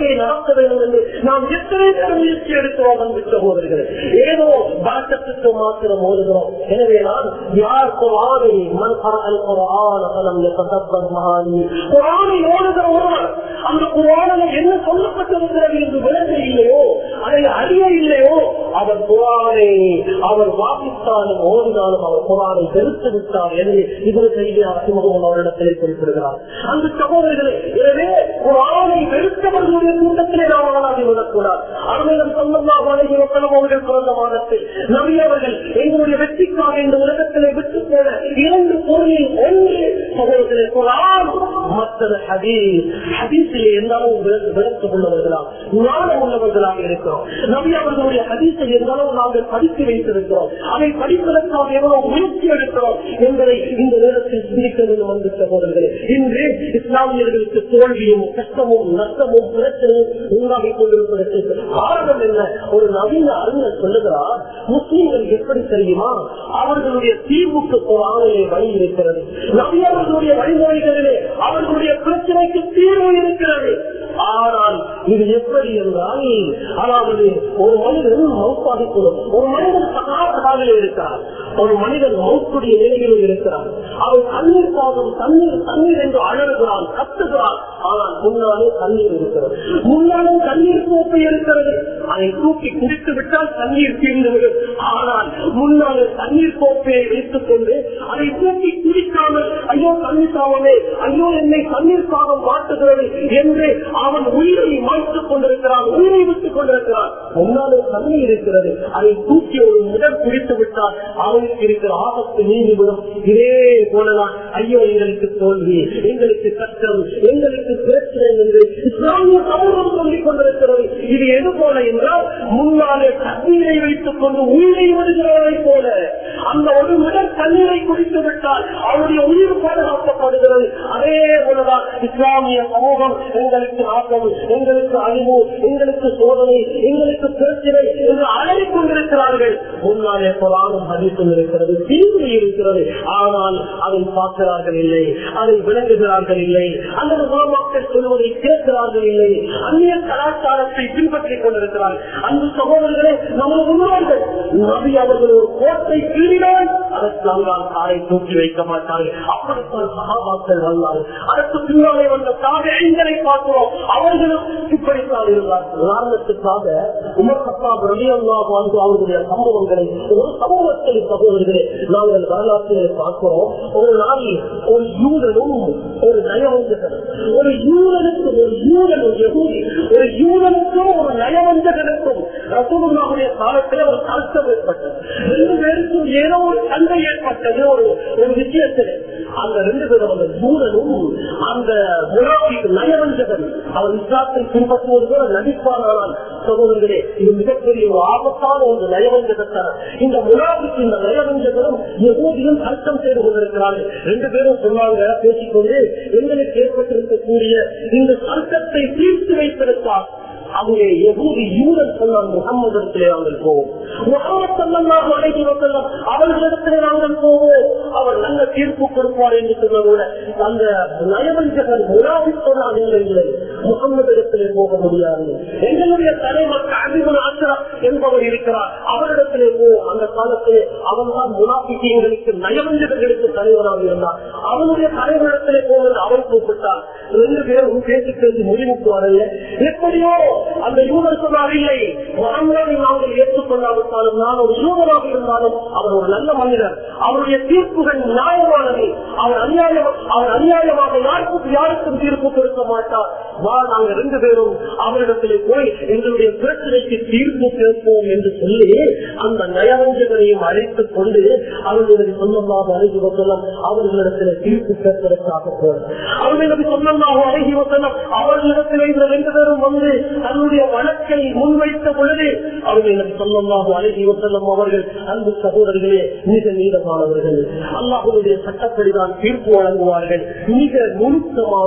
வாழ்க்கையை நடத்த வேண்டும் என்று நாம் எத்தனை பேர் முயற்சி எடுக்கிறோம் அன்பு சகோதரர்களே ஏதோ வழக்கத்துக்கு மாத்திரம் ஓதுகிறோம் எனவே நான் யார் குரானை மன் கரல் குரான பலம் தத்தப்பர் மகானி குரானை ஓடுகிற ஒருவர் அந்த குரானில் என்ன சொல்லப்பட்டிருக்கிறது என்று விளங்க இல்லையோ அதை அறிய இல்லையோ அவர் குரானை அவர் வாசித்தாலும் ஓடினாலும் அவர் குரானை வெறுத்து விட்டார் என்று இது செய்தி அசிமுகம் அவரிடத்திலே குறிப்பிடுகிறார் அந்த சகோதரர்களே எனவே குரானை வெறுத்தவர்களுடைய கூட்டத்திலே நாம் அவனாகி விடக்கூடாது அருமையிடம் சொல்லமா வழங்கி மக்களும் அவர்கள் பிறந்த மாதத்தில் நபி அவர்கள் எங்களுடைய வெற்றிக்காக இந்த உலகத்திலே விட்டு போன இரண்டு பொருளில் ஒன்று சகோதரர்களே குரான் மற்றது ஹதீஸ் ஹதீஸிலே எந்த அளவு விளக்கு உள்ளவர்களாக ஞானம் உள்ளவர்களாக இருக்கிறோம் நபி அவர்களுடைய ஹதீஸை எந்த அளவு நாங்கள் படித்து வைத்திருக்கிறோம் அதை படிப்பதற்காக எவ்வளவு முயற்சி எடுக்கிறோம் என்பதை இந்த நேரத்தில் சிந்திக்க வேண்டும் என்று சகோதரர்களே இன்று இஸ்லாமியர்களுக்கு தோல்வியும் கஷ்டமும் நஷ்டமும் பிரச்சனையும் உண்டாகி கொண்டிருப்பதற்கு காரணம் என்ன ஒரு நவீன அறிஞர் சொல்லுகிறார் முஸ்லீம்கள் எப்படி தெரியுமா அவர்களுடைய தீர்வுக்கு குரானிலே வழி இருக்கிறது நபி அவர்களுடைய வழிமுறைகளிலே அவர்களுடைய பிரச்சனைக்கு தீர்வு இருக்கிறது ஆனால் இது எப்படி என்றால் அதாவது ஒரு மனிதன் மௌப்பாகி கொள்ளும் ஒரு மனிதன் சகாசகாவில் இருக்கிறார் ஒரு மனிதன் மௌத்துடைய நிலையில் இருக்கிறார் அவன் தண்ணீர் பாகம் தண்ணீர் தண்ணீர் என்று அழகுகிறான் கத்துகிறான் ஆனால் முன்னாலே தண்ணீர் இருக்கிறது முன்னாலே தண்ணீர் கோப்பை இருக்கிறது அதை தூக்கி குடித்து விட்டால் தண்ணீர் தீர்ந்துவிடும் ஆனால் முன்னாலே தண்ணீர் கோப்பையை வைத்துக் கொண்டு அதை தூக்கி குடிக்காமல் ஐயோ தண்ணீர் தாவமே ஐயோ என்னை தண்ணீர் பாகம் மாட்டுகிறது என்று அவன் உயிரை மாய்த்துக் கொண்டிருக்கிறான் உயிரை விட்டுக் கொண்டிருக்கிறான் முன்னாலே தண்ணீர் இருக்கிறது அதை தூக்கி ஒரு முதல் குடித்து விட்டால் அவனுக்கு இருக்கிற ஆபத்து நீங்கிவிடும் இதே போலதான் ஐயோ எங்களுக்கு தோல்வி எங்களுக்கு கஷ்டம் எங்களுக்கு பிரச்சனை என்று இஸ்லாமிய சமூகம் சொல்லிக் கொண்டிருக்கிறது இது எது போல என்றால் முன்னாலே தண்ணீரை வைத்துக் கொண்டு உயிரை விடுகிறவரை போல அந்த ஒரு முதல் தண்ணீரை குடித்து விட்டால் அவருடைய உயிர் பாதுகாக்கப்படுகிறது அதே போலதான் இஸ்லாமிய சமூகம் எங்களுக்கு நாட்டம் எங்களுக்கு அழிவு எங்களுக்கு சோதனை எங்களுக்கு பிரச்சனை என்று அழகிக் கொண்டிருக்கிறார்கள் முன்னாலே புறாணும் மதிப்பும் இருக்கிறது தீர்வு இருக்கிறது ஆனால் அதை பார்க்கிறார்கள் இல்லை அதை விளங்குகிறார்கள் இல்லை அல்லது மக்கள் சொல்வதை கேட்கிறார்கள் இல்லை அந்நிய கலாச்சாரத்தை பின்பற்றிக் கொண்டிருக்கிறார்கள் அந்த சகோதரர்களே நமது முன்னோர்கள் நபி அவர்கள் ஒரு கோட்டை கீழினால் அதற்கு அங்கால் காலை தூக்கி வைக்க மாட்டார்கள் அப்படித்தான் சகாபாக்கள் வந்தார்கள் அதற்கு பின்னாலே வந்த தாகங்களை பார்க்கிறோம் அவர்களும் இப்படித்தான் இருந்தார் உதாரணத்துக்காக உமர் கத்தாப் ரலியல்லா வாழ்ந்து அவர்களுடைய சம்பவங்களை ஒரு சமூகத்தை சகோதரர்களே நாங்கள் வரலாற்றிலே பார்க்கிறோம் ஒரு நாளில் ஒரு யூதனும் ஒரு நயவஞ்சகனும் ஒரு யூதனுக்கு ஒரு யூதன் ஒரு யகூதி ஒரு யூதனுக்கும் ஒரு நயவஞ்சகனுக்கும் ரசூலுல்லாவுடைய காலத்தில் ஒரு கஷ்டம் ஏற்பட்டது ரெண்டு பேருக்கும் ஏதோ ஒரு சண்டை ஏற்பட்டது ஒரு ஒரு விஷயத்தில் அந்த ரெண்டு பேரும் அந்த யூதனும் அந்த முனாபிக்கு நயவஞ்சகன் அவன் இஸ்லாத்தை பின்பற்றுவது போல நடிப்பானால் சகோதரர்களே இது மிகப்பெரிய ஒரு ஆபத்தான ஒரு நயவஞ்சகத்தனம் இந்த முனாபிக்கு இந்த நயவஞ்சகனும் யகூதியும் அர்த்தம் செய்து கொண்டிருக்கிறார்கள் ரெண்டு பேரும் சொன்னாங்க பேசிக்கொண்டு எங்களுக்கு ஏற்பட்டிருக்கக்கூடிய இந்த சர்க்கத்தை தீர்த்து வைத்திருக்கார் அங்கே எகூதி யூதன் சொன்னான் முகம்மதிடத்திலே நாங்கள் போவோம் முகமது சல்லல்லாஹு அலைஹி வஸல்லம் அவர்களிடத்திலே நாங்கள் போவோம் அவர் நல்ல தீர்ப்பு கொடுப்பார் என்று சொன்னதோட அந்த நயவஞ்சகர் முனாவி சொன்னால் இல்லை இல்லை முகம்மது இடத்திலே போக முடியாது எங்களுடைய தலைவர் அபிமன் ஆசிரா என்பவர் இருக்கிறார் அவரிடத்திலே போ அந்த காலத்திலே அவன் தான் முனாபிக்கு எங்களுக்கு நயவஞ்சகர்களுக்கு தலைவராக இருந்தார் அவனுடைய தலைவரிடத்திலே போவது அவன் கூப்பிட்டார் ரெண்டு பேரும் பேசி பேசி முடிவுக்கு வரல எப்படியோ அந்த யூதர் சொன்னார் இல்லை முகமதை நாங்கள் ஏற்றுக்கொள்ளாவிட்டாலும் நான் ஒரு யூதராக இருந்தாலும் அவர் ஒரு நல்ல மனிதர் அவருடைய தீர்ப்புகள் நியாயமானது அவர் அநியாயம் அவர் அநியாயமாக யாருக்கும் யாருக்கும் தீர்ப்பு கொடுக்க மாட்டார் வா நாங்கள் ரெண்டு பேரும் அவரிடத்திலே போய் எங்களுடைய பிரச்சனைக்கு தீர்ப்பு கேட்போம் என்று சொல்லி அந்த நயவஞ்சகரையும் அழைத்துக் கொண்டு அவர்களுடைய சொந்தமாக அழகி வசலம் அவர்களிடத்திலே தீர்ப்பு கேட்பதற்காக போனார் அவர்களுக்கு சொந்தமாக அழகி வசலம் அவர்களிடத்திலே இந்த ரெண்டு பேரும் வந்து தன்னுடைய வழக்கை முன்வைத்த பொழுது அவர்களுக்கு சொந்தமாக அழகி வசல்லம் அவர்கள் அன்பு சகோதரர்களே மிக நீளமானவர்கள் அல்லாஹுடைய சட்டப்படிதான் தீர்ப்பு வழங்குவார்கள் மிக நுணுக்கமாக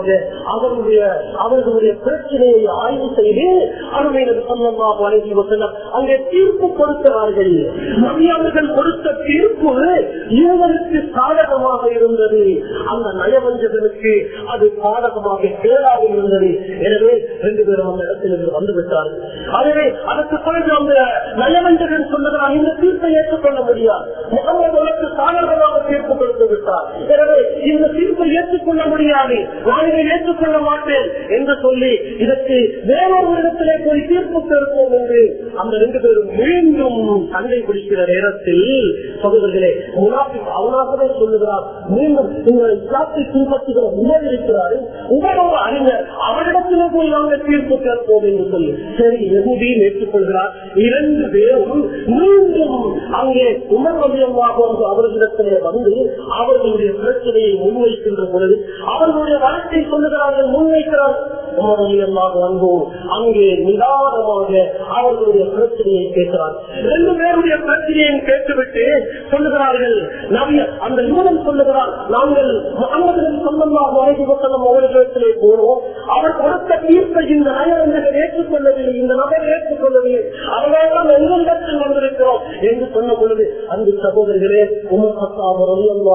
அவருடைய அவர்களுடைய பிரச்சனையை ஆய்வு செய்து அருமையினர் சொல்லமா வழங்கி வசனம் அங்கே தீர்ப்பு கொடுக்கிறார்கள் நபியவர்கள் கொடுத்த தீர்ப்பு இவருக்கு சாதகமாக இருந்தது அந்த நயவஞ்சகனுக்கு அது பாதகமாக கேடாக இருந்தது எனவே ரெண்டு பேரும் அந்த இடத்திலிருந்து வந்து விட்டார்கள் எனவே அதற்கு பிறகு அந்த நயவஞ்சகன் சொன்னதால் இந்த தீர்ப்பை ஏற்றுக்கொள்ள முடியாது முகமது உனக்கு சாதகமாக தீர்ப்பு கொடுத்து விட்டார் எனவே இந்த தீர்ப்பை ஏற்றுக்கொள்ள முடியாது நான் இதை ஏற்றுக்கொள்ள மாட்டேன் என்று சொல்லி இதற்கு வேறொரு இடத்திலே போய் தீர்ப்பு கேட்போம் என்று அந்த ரெண்டு பேரும் மீண்டும் சண்டை பிடிக்கிற நேரத்தில் சகோதரர்களே முனாஃபிக் அவனாகவே சொல்லுகிறார் மீண்டும் நீங்கள் இஸ்லாத்தை பின்பற்றுகிற உமர் இருக்கிறாரு உமர் ஒரு அறிஞர் அவரிடத்திலே போய் நாங்கள் தீர்ப்பு கேட்போம் என்று சொல்லி சரி எகுதியும் ஏற்றுக்கொள்கிறார் இரண்டு பேரும் மீண்டும் அங்கே உமர் வலியமாக அவர்களிடத்திலே வந்து அவர்களுடைய பிரச்சனையை முன்வைக்கின்ற பொழுது அவர்களுடைய வழக்கை சொல்லுகிறார்கள் முன்வைக்கிறார்கள் உமர் வலியமாக வந்தோம் அங்கே நிதானமாக அவர்களுடைய பிரச்சனையை கேட்கிறார் ரெண்டு பேருடைய பிரச்சனையை கேட்டுவிட்டு சொல்லுகிறார்கள் நபிய அந்த யூதன் சொல்லுகிறார் நாங்கள் முகமது சொல்லமாக வரைக்கும் அவர்களிடத்திலே போனோம் அவர் கொடுத்த தீர்ப்பை இந்த நயவஞ்சகர் ஏற்றுக்கொள்ளவில்லை இந்த நபர் ஏற்றுக்கொள்ளவில்லை அதனால்தான் எங்களிடத்தில் வந்திருக்கிறோம் என்று சொன்ன பொழுது அந்த சகோதரர்களே உமர் சத்தாவர்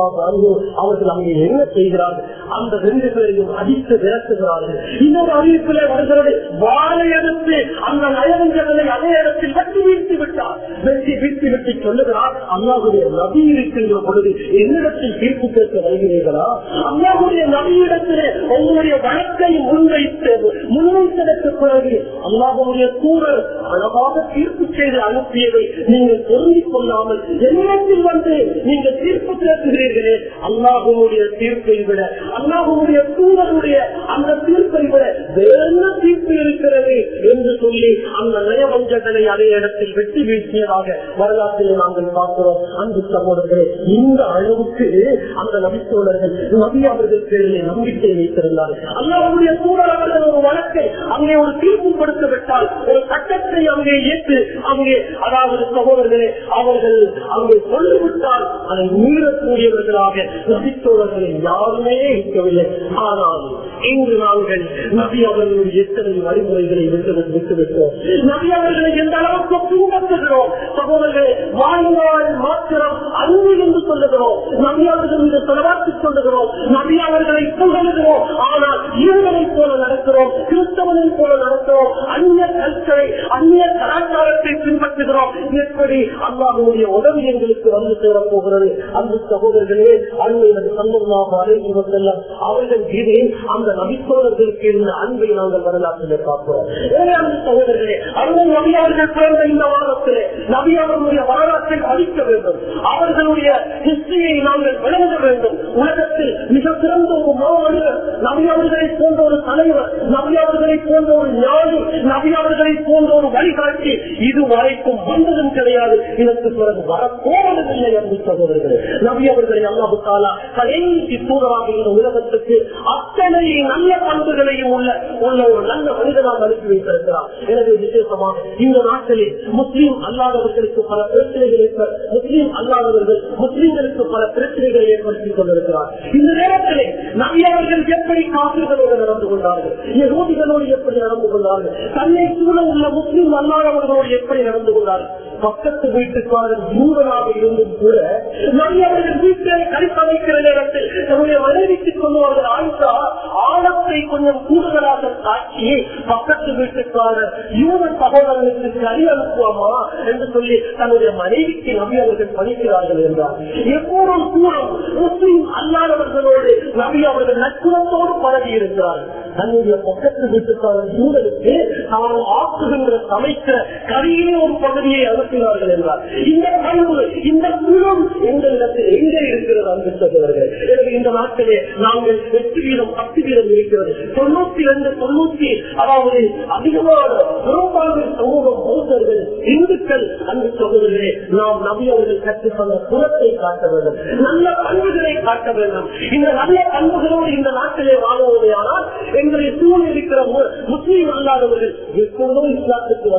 அவர்கள் அங்கே என்ன செய்கிறார்கள் அந்த ரெண்டு பேரையும் அடித்து விரட்டுகிறார்கள் இன்னொரு அறிவிப்பிலே வருகிறது வாழை எடுத்து அந்த நயவஞ்சகனை அதே இடத்தில் வெட்டி வீழ்த்தி விட்டார் வெட்டி வீழ்த்தி விட்டு சொல்லுகிறார் அல்லாவுடைய நபி இருக்கின்ற பொழுது என்னிடத்தில் தீர்ப்பு கேட்க வருகிறீர்களா அல்லாவுடைய நபியிடத்திலே உங்களுடைய வழக்கை முன்வைத்து முன்வைத்ததற்கு பிறகு அல்லாஹுடைய தூரர் அழகாக தீர்ப்பு செய்து அனுப்பியதை நீங்கள் பொருந்திக் கொள்ளாமல் என்னிடத்தில் வந்து நீங்கள் தீர்ப்பு கேட்கிறீர்களே அல்லாஹுடைய தீர்ப்பை விட அல்லாஹுடைய தூரருடைய அந்த தீர்ப்பை விட வேறு தீர்ப்பு இருக்கிறது என்று சொல்லி அந்த நயவஞ்சகனை அதே இடத்தில் வெட்டி வீழ்த்தியதாக வரலாற்றில் நாங்கள் பார்க்கிறோம் அன்பு சகோதரர்களே இந்த அளவுக்கு அந்த நபித்தோழர்கள் நபி அவர்கள் பேரிலே நம்பிக்கை வைத்திருந்தார்கள் அல்லாவுடைய சூழல் அவர்கள் ஒரு வழக்கை அங்கே ஒரு தீர்ப்பு கொடுத்து விட்டால் ஒரு சட்டத்தை அங்கே ஏற்று அங்கே அதாவது சகோதரர்களே அவர்கள் அங்கே சொல்லிவிட்டால் அதை மீறக்கூடியவர்களாக நபித்தோழர்களை யாருமே இருக்கவில்லை ஆனால் இன்று நாங்கள் நபி அவர்களுடைய எத்தனை வழிமுறைகளை விட்டு விட்டுவிட்டோம் நபி அவர்களை எந்த அளவுக்கு பின்பற்றுகிறோம் சகோதரர்களே வாழ்நாள் மாத்திரம் அன்பு என்று சொல்லுகிறோம் நபி அவர்கள் மீது செலவாக்கி சொல்லுகிறோம் நபி அவர்களை புகழுகிறோம் ஆனால் ஈழனை போல நடக்கிறோம் கிறிஸ்தவனை போல நடக்கிறோம் அந்நிய கல்ச்சரை அந்நிய கலாச்சாரத்தை பின்பற்றுகிறோம் எப்படி அல்லாஹுடைய உதவி எங்களுக்கு வந்து சேரப் போகிறது அந்த சகோதரர்களே அண்மையில் சந்தமாக அழைத்து வந்தெல்லாம் அவர்கள் மீது அந்த நபித்தோழர்களுக்கு இருந்த அன்பை நாங்கள் வரலாற்றிலே பார்க்கிறோம் எனவே அந்த சகோதரர்களே அருமை நபி அவர்கள் பிறந்த இந்த வாரத்திலே நபி அவர்களுடைய வரலாற்றை அளிக்க வேண்டும் அவர்களுடைய ஹிஸ்டரியை நாங்கள் விளங்க வேண்டும் உலகத்தில் மிக சிறந்த ஒரு மாமனிதர் நபி அவர்களை போன்ற ஒரு தலைவர் நபி அவர்களை போன்ற ஒரு ஞானி நபி அவர்களை போன்ற ஒரு வழிகாட்டி இதுவரைக்கும் வந்ததும் கிடையாது இதற்கு பிறகு வரப்போவதில்லை என்று சகோதரர்களே நபி அவர்களை அல்லாஹு தாலா கடைசி தூரமாக இந்த உலகத்துக்கு அத்தனை நல்ல பண்புகளையும் உள்ள உள்ள ஒரு நல்ல மனிதனாக அனுப்பி வைத்திருக்கிறார் எனவே விசேஷமாக இந்த நாட்டிலே முஸ்லீம் அல்லாதவர்களுக்கு பல பிரச்சனைகள் ஏற்ப முஸ்லீம் அல்லாதவர்கள் முஸ்லீம்களுக்கு பல பிரச்சனைகளை ஏற்படுத்திக் கொண்டிருக்கிறார் இந்த நேரத்திலே நபியவர்கள் எப்படி காசுகளோடு நடந்து கொண்டார்கள் யகூதிகளோடு எப்படி நடந்து கொண்டார்கள் தன்னை சூழ உள்ள முஸ்லீம் அல்லாதவர்களோடு எப்படி நடந்து கொண்டார்கள் பக்கத்து வீட்டுக்காரர் ஜூதனாக இருந்தும் கூட நபியவர்கள் வீட்டை கழிப்பமைக்கிற நேரத்தில் தன்னுடைய மனைவிக்கு சொல்லுவார்கள் ஆயிஷா ஆழத்தை கொஞ்சம் கூடுதலாக காட்சி பக்கத்து வீட்டுக்காரர் யூத சகோதரனுக்கு கறி அனுப்புவோமா என்று சொல்லி தன்னுடைய மனைவிக்கு நபி அவர்கள் பணிக்கிறார்கள் என்றார் எப்போதும் தூரம் முஸ்லீம் அல்லாதவர்களோடு நபி அவர்கள் நட்புறத்தோடு பழகி இருக்கிறார் தன்னுடைய பக்கத்து வீட்டுக்காரர் சூழலுக்கு அவன் ஆக்குகின்ற சமைக்கிற கரியிலே ஒரு பகுதியை அனுப்பினார்கள் என்றார் இந்த பண்பு இந்த குணம் எங்களிடத்தில் எங்கே இருக்கிறது அன்பு சகோதரர்கள் எனவே இந்த நாட்டிலே நாங்கள் எட்டு வீதம் பத்து வீதம் இருக்கிறது தொண்ணூத்தி ரெண்டு தொண்ணூத்தி அதாவது அதிகமான பெரும்பான்மை சமூகம் பௌத்தர்கள் இந்துக்கள் அன்பு சகோதரர்களே நாம் நபி அவர்கள் கற்றுக்கொண்ட குணத்தை காட்ட வேண்டும் நல்ல பண்புகளை காட்ட வேண்டும் இந்த நல்ல பண்புகளோடு இந்த நாட்டிலே வாழ்வோமே ஆனால் எங்களை சூழல் இருக்கிற மு- முஸ்லீம் அல்லாதவர்கள் எப்பொழுதும் இஸ்லாத்துக்கு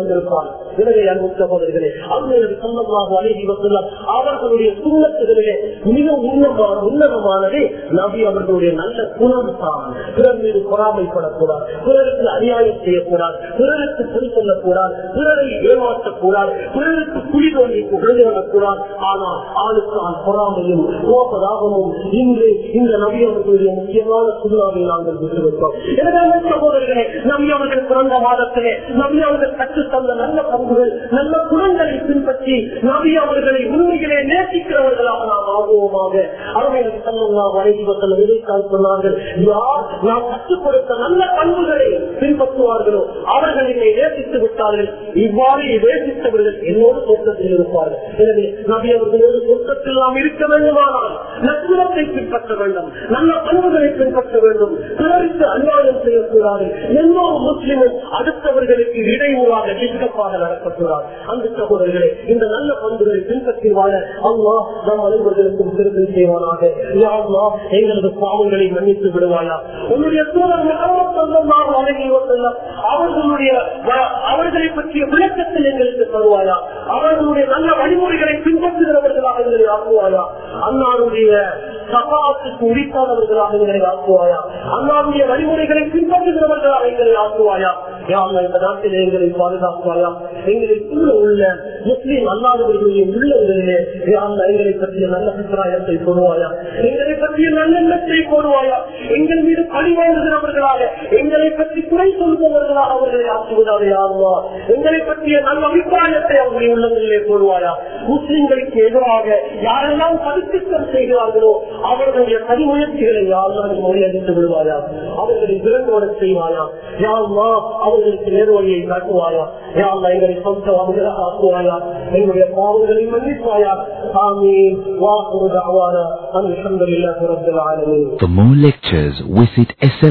வந்திருப்பான் எனவே அன்பு சகோதரர்களே அந்த சொந்தமாக அழகி வசல்லாம் அவர்களுடைய சுண்ணத்துகளிலே மிக உன்னதமான உன்னதமானது நபி அவர்களுடைய நல்ல குணம் தான் பிறர் மீது பொறாமைப்படக்கூடாது பிறருக்கு அநியாயம் செய்யக்கூடாது பிறருக்கு பொய் சொல்லக்கூடாது பிறரை ஏமாற்றக்கூடாது பிறருக்கு குழி தோண்டி விழுந்து வரக்கூடாது ஆனால் ஆளுக்கு ஆள் பொறாமையும் கோபதாகமும் இன்று இந்த நபி அவர்களுடைய முக்கியமான சுண்ணாவை நாங்கள் விட்டுவிட்டோம் எனவே அன்பு சகோதரர்களே நபி அவர்கள் பிறந்த மாதத்திலே நபி அவர்கள் கற்றுத்தந்த நல்ல பண்புகள் நல்ல குணங்களை பின்பற்றி நபி அவர்களை உண்மையிலே நேசிக்கிறவர்களாக நாம் ஆகுவோமாக அவர்களுக்கு சொல்லலாம் வரைவி மக்கள் விதைத்தால் சொன்னார்கள் யார் நாம் கற்றுக் கொடுத்த நல்ல பண்புகளை பின்பற்றுவார்களோ அவர்களை நேசித்து விட்டார்கள் இவ்வாறு நேசித்தவர்கள் என்னோடு தோற்றத்தில் இருப்பார்கள் எனவே நபி அவர்களோடு தோற்றத்தில் நாம் இருக்க வேண்டுமானால் நற்குணத்தை பின்பற்ற வேண்டும் நல்ல பண்புகளை பின்பற்ற வேண்டும் பிறருக்கு அநியாயம் செய்யக்கூடாது எந்த ஒரு முஸ்லிமும் அடுத்தவர்களுக்கு இடையூறாக டிஸ்டப்பாக நடக்கக்கூடாது அந்த சகோதரர்களே இந்த நல்ல பண்புகளை பின்பற்றி வாழ அல்லா நம் அனைவர்களுக்கும் திருப்பி செய்வானாக யா அல்லாஹ், எங்களது பாவங்களை மன்னித்து விடுவாயா உன்னுடைய சூழல் சொந்தமாக அழகி செல்லம் அவர்களுடைய வ- அவர்களை பற்றிய விளக்கத்தில் எங்களுக்கு தருவாயா அவர்களுடைய நல்ல வழிமுறைகளை பின்பற்றுகிறவர்களாக எங்களை ஆக்குவாயா அன்னாருடைய சகாத்துக்கு உரித்தானவர்களாக எங்களை ஆக்குவாயா அன்னாருடைய வழிமுறைகளை பின்பற்றுகிறவர்களாக எங்களை ஆக்குவாயா யாழ்லா இந்த நாட்டில் எங்களை பாதுகாப்பாயா எங்களுக்குள்ள உள்ள முஸ்லீம் அல்லாதவர்களுடைய உள்ளங்களிலே யாழ்லா எங்களை பற்றிய நல்ல அபிப்பிராயத்தை போடுவாயா எங்களை பற்றிய நல்லெண்ணத்தை போடுவாயா எங்கள் மீது பழி வாழ்கிறவர்களாக எங்களை பற்றி குறை சொல்பவர்களாக அவர்களை ஆக்குவதாக யாருவா எங்களை பற்றிய நல்ல அபிப்பிராயத்தை அவர்களுடைய உள்ளங்களிலே போடுவாயா முஸ்லிம்களுக்கு எதிராக யாரெல்லாம் பதுக்கித்தம் செய்கிறார்களோ அவர்களுடைய கனிமுயற்சிகளை யாரெல்லாம் முறையடித்து விடுவாயா அவர்களை விருந்தோட செய்வாயா யாருமா அவர்களுக்கு நேர்வழியை காட்டுவாயா யாருமா எங்களை சொந்த அவர்களாக ஆக்குவாயா எங்களுடைய பாவங்களை மன்னிப்பாயா ஆமீன் வாக்குறுதி அவாரா அந்த சந்தரில் ரப்பல் ஆலமீன் For more lectures, visit SL